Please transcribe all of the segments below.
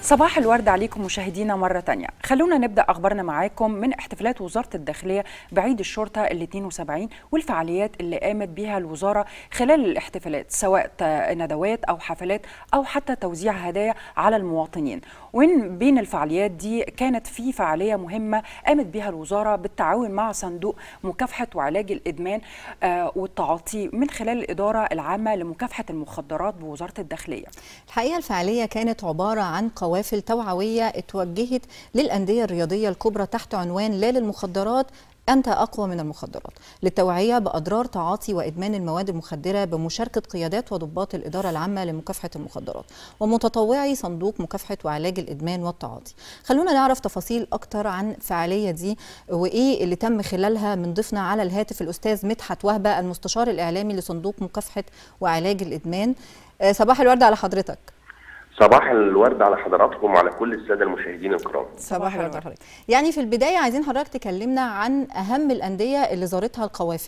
صباح الورد عليكم مشاهدينا مرة تانية خلونا نبدأ أخبارنا معاكم من احتفالات وزارة الداخلية بعيد الشرطة ال 72 والفعاليات اللي قامت بها الوزارة خلال الاحتفالات سواء ندوات أو حفلات أو حتى توزيع هدايا على المواطنين وين بين الفعاليات دي كانت في فعالية مهمة قامت بها الوزارة بالتعاون مع صندوق مكافحة وعلاج الإدمان والتعاطي من خلال الإدارة العامة لمكافحة المخدرات بوزارة الداخلية الحقيقة الفعالية كانت عبارة عن قوافل توعوية اتوجهت للأندية الرياضية الكبرى تحت عنوان لا للمخدرات أنت أقوى من المخدرات للتوعية بأضرار تعاطي وإدمان المواد المخدرة بمشاركة قيادات وضباط الإدارة العامة لمكافحة المخدرات ومتطوعي صندوق مكافحة وعلاج الإدمان والتعاطي خلونا نعرف تفاصيل أكتر عن الفعالية دي وإيه اللي تم خلالها من ضيفنا على الهاتف الأستاذ مدحت وهبة المستشار الإعلامي لصندوق مكافحة وعلاج الإدمان صباح الورد على حضرتك صباح الورد على حضراتكم وعلى كل الساده المشاهدين الكرام صباح الورد حضرتك يعني في البدايه عايزين حضرتك تكلمنا عن اهم الانديه اللي زارتها القوافل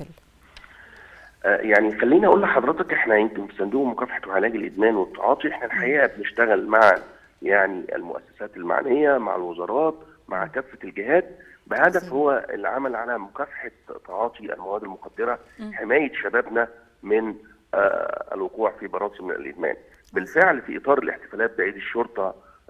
آه يعني خليني اقول لحضرتك احنا يمكن في صندوق مكافحه وعلاج الادمان والتعاطي احنا الحقيقه بنشتغل مع يعني المؤسسات المعنيه مع الوزارات مع كافه الجهات بهدف هو العمل على مكافحه تعاطي المواد المخدره حمايه شبابنا من آه الوقوع في براثن الادمان بالفعل في اطار الاحتفالات بعيد الشرطه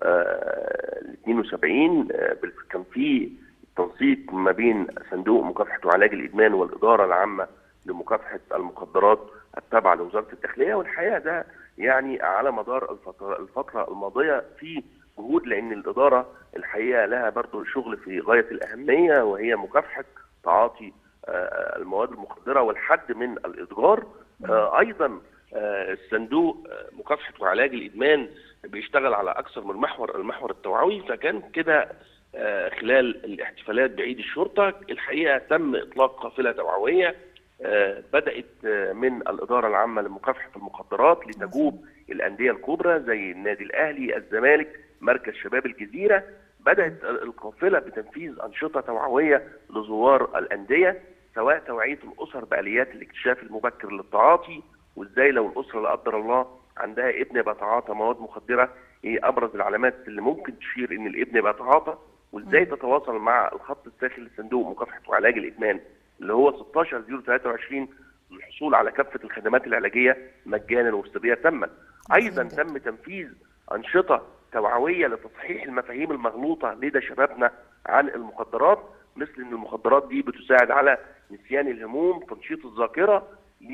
ال 72 كان في تنسيق ما بين صندوق مكافحه وعلاج الادمان والاداره العامه لمكافحه المخدرات التابعه لوزاره الداخليه والحقيقه ده يعني على مدار الفتره الفتره الماضيه في جهود لان الاداره الحقيقه لها برضه شغل في غايه الاهميه وهي مكافحه تعاطي المواد المخدره والحد من الاتجار ايضا الصندوق مكافحه وعلاج الادمان بيشتغل على اكثر من محور المحور التوعوي فكان كده خلال الاحتفالات بعيد الشرطه الحقيقه تم اطلاق قافله توعويه بدات من الاداره العامه لمكافحه المخدرات لتجوب الانديه الكبرى زي النادي الاهلي الزمالك مركز شباب الجزيره بدات القافله بتنفيذ انشطه توعويه لزوار الانديه سواء توعيه الاسر باليات الاكتشاف المبكر للتعاطي وازاي لو الاسره لا قدر الله عندها ابن بيتعاطى مواد مخدره ايه ابرز العلامات اللي ممكن تشير ان الابن بيتعاطى وازاي تتواصل مع الخط الساخن لصندوق مكافحه وعلاج الادمان اللي هو 16023 للحصول على كافه الخدمات العلاجيه مجانا وبسريه تما. ايضا تم تنفيذ انشطه توعويه لتصحيح المفاهيم المغلوطه لدى شبابنا عن المخدرات مثل ان المخدرات دي بتساعد على نسيان الهموم، تنشيط الذاكره،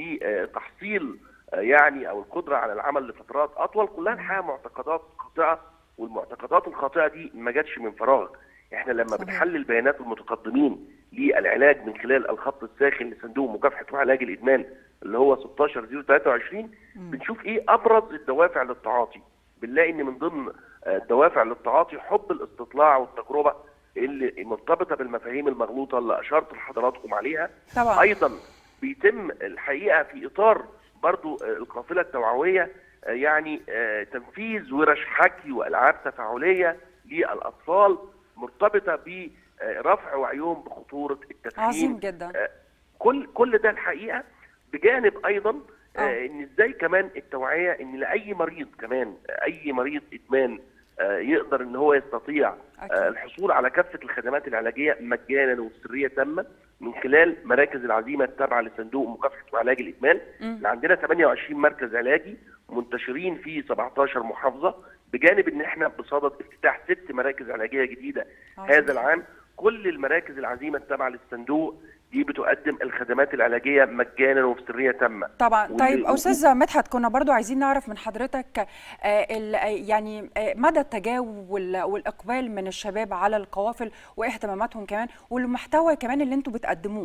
لتحصيل يعني او القدره على العمل لفترات اطول كلها الحقيقه معتقدات خاطئه والمعتقدات الخاطئه دي ما جاتش من فراغ احنا لما صحيح. بنحلل بيانات المتقدمين للعلاج من خلال الخط الساخن لصندوق مكافحه وعلاج الادمان اللي هو 16023 بنشوف ايه ابرز الدوافع للتعاطي بنلاقي ان من ضمن الدوافع للتعاطي حب الاستطلاع والتجربه اللي مرتبطه بالمفاهيم المغلوطه اللي اشرت لحضراتكم عليها طبعا. ايضا بيتم الحقيقه في اطار برضو القافله التوعويه يعني تنفيذ ورش حكي والعاب تفاعليه للاطفال مرتبطه برفع وعيهم بخطوره التدخين عظيم جدا كل كل ده الحقيقه بجانب ايضا أوه. ان ازاي كمان التوعيه ان لاي مريض كمان اي مريض ادمان يقدر ان هو يستطيع أكيد. الحصول على كافه الخدمات العلاجيه مجانا وبسريه تامه من خلال مراكز العزيمه التابعه لصندوق مكافحه وعلاج الادمان اللي عندنا 28 مركز علاجي منتشرين في 17 محافظه بجانب ان احنا بصدد افتتاح ست مراكز علاجيه جديده عزيز. هذا العام كل المراكز العزيمه التابعه للصندوق دي بتقدم الخدمات العلاجيه مجانا وبسريه تامه طبعا طيب استاذ مدحت كنا برضو عايزين نعرف من حضرتك يعني مدى التجاوب والاقبال من الشباب على القوافل واهتماماتهم كمان والمحتوى كمان اللي انتم بتقدموه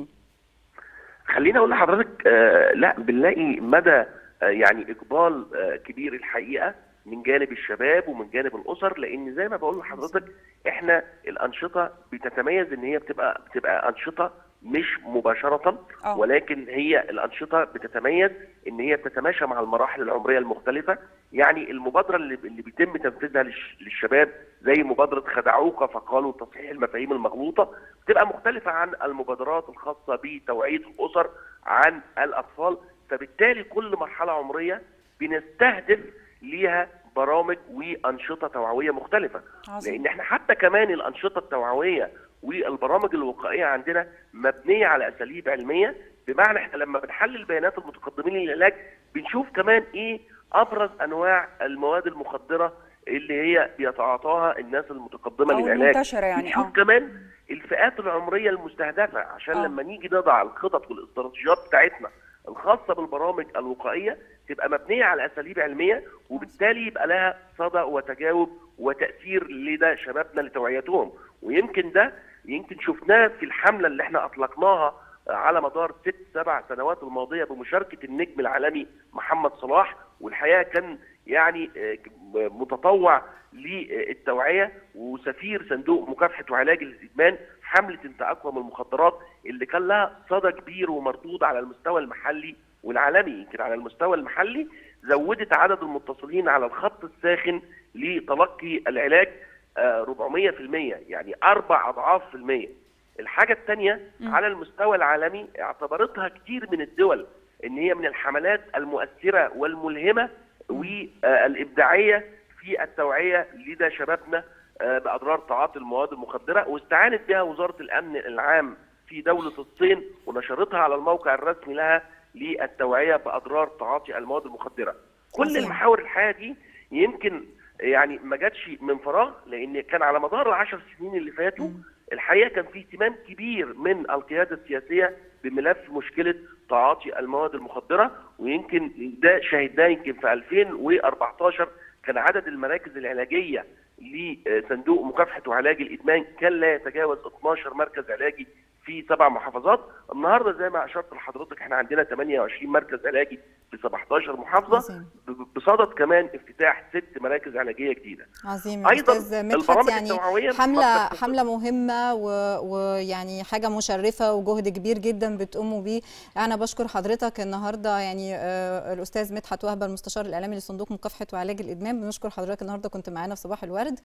خليني اقول لحضرتك آه لا بنلاقي مدى آه يعني اقبال آه كبير الحقيقه من جانب الشباب ومن جانب الاسر لان زي ما بقول لحضرتك احنا الانشطه بتتميز ان هي بتبقى بتبقى انشطه مش مباشرة أوه. ولكن هي الأنشطة بتتميز إن هي بتتماشى مع المراحل العمرية المختلفة يعني المبادرة اللي, اللي بيتم تنفيذها للشباب زي مبادرة خدعوك فقالوا تصحيح المفاهيم المغلوطة بتبقى مختلفة عن المبادرات الخاصة بتوعية الأسر عن الأطفال فبالتالي كل مرحلة عمرية بنستهدف ليها برامج وانشطه توعويه مختلفه عظيم. لان احنا حتى كمان الانشطه التوعويه والبرامج الوقائيه عندنا مبنيه على اساليب علميه بمعنى احنا لما بنحلل بيانات المتقدمين للعلاج بنشوف كمان ايه ابرز انواع المواد المخدره اللي هي بيتعاطاها الناس المتقدمه أو للعلاج المنتشرة يعني، بنشوف آه. كمان الفئات العمريه المستهدفه عشان آه. لما نيجي نضع الخطط والاستراتيجيات بتاعتنا الخاصه بالبرامج الوقائيه تبقى مبنيه على اساليب علميه وبالتالي يبقى لها صدى وتجاوب وتاثير لدى شبابنا لتوعيتهم ويمكن ده يمكن شفناه في الحمله اللي احنا اطلقناها على مدار ست سبع سنوات الماضيه بمشاركه النجم العالمي محمد صلاح والحقيقه كان يعني آه، متطوع للتوعيه وسفير صندوق مكافحه وعلاج الادمان حمله انت اقوى من المخدرات اللي كان لها صدى كبير ومردود على المستوى المحلي والعالمي يمكن على المستوى المحلي زودت عدد المتصلين على الخط الساخن لتلقي العلاج آه، 400% يعني اربع اضعاف في المية الحاجه الثانيه على المستوى العالمي اعتبرتها كتير من الدول ان هي من الحملات المؤثره والملهمه والابداعيه في التوعيه لدى شبابنا آه، باضرار تعاطي المواد المخدره واستعانت بها وزاره الامن العام في دوله الصين ونشرتها على الموقع الرسمي لها للتوعيه باضرار تعاطي المواد المخدره. كل عظيم. المحاور الحقيقه دي يمكن يعني ما جاتش من فراغ لان كان على مدار العشر سنين اللي فاتوا الحقيقه كان في اهتمام كبير من القياده السياسيه بملف مشكله تعاطي المواد المخدره ويمكن ده شاهدناه يمكن في 2014 كان عدد المراكز العلاجيه لصندوق مكافحه وعلاج الادمان كان لا يتجاوز 12 مركز علاجي في سبع محافظات النهارده زي ما اشرت لحضرتك احنا عندنا 28 مركز علاجي في 17 محافظه عظيم. ب- بصدد كمان افتتاح ست مراكز علاجيه جديده عظيم أيضاً استاذ مدحت البرامج يعني التوعوية حمله بتفكر- حمله مهمه و- ويعني حاجه مشرفه وجهد كبير جدا بتقوموا بيه انا بشكر حضرتك النهارده يعني آه، الاستاذ مدحت وهبه المستشار الاعلامي لصندوق مكافحه وعلاج الادمان بنشكر حضرتك النهارده كنت معانا في صباح الورد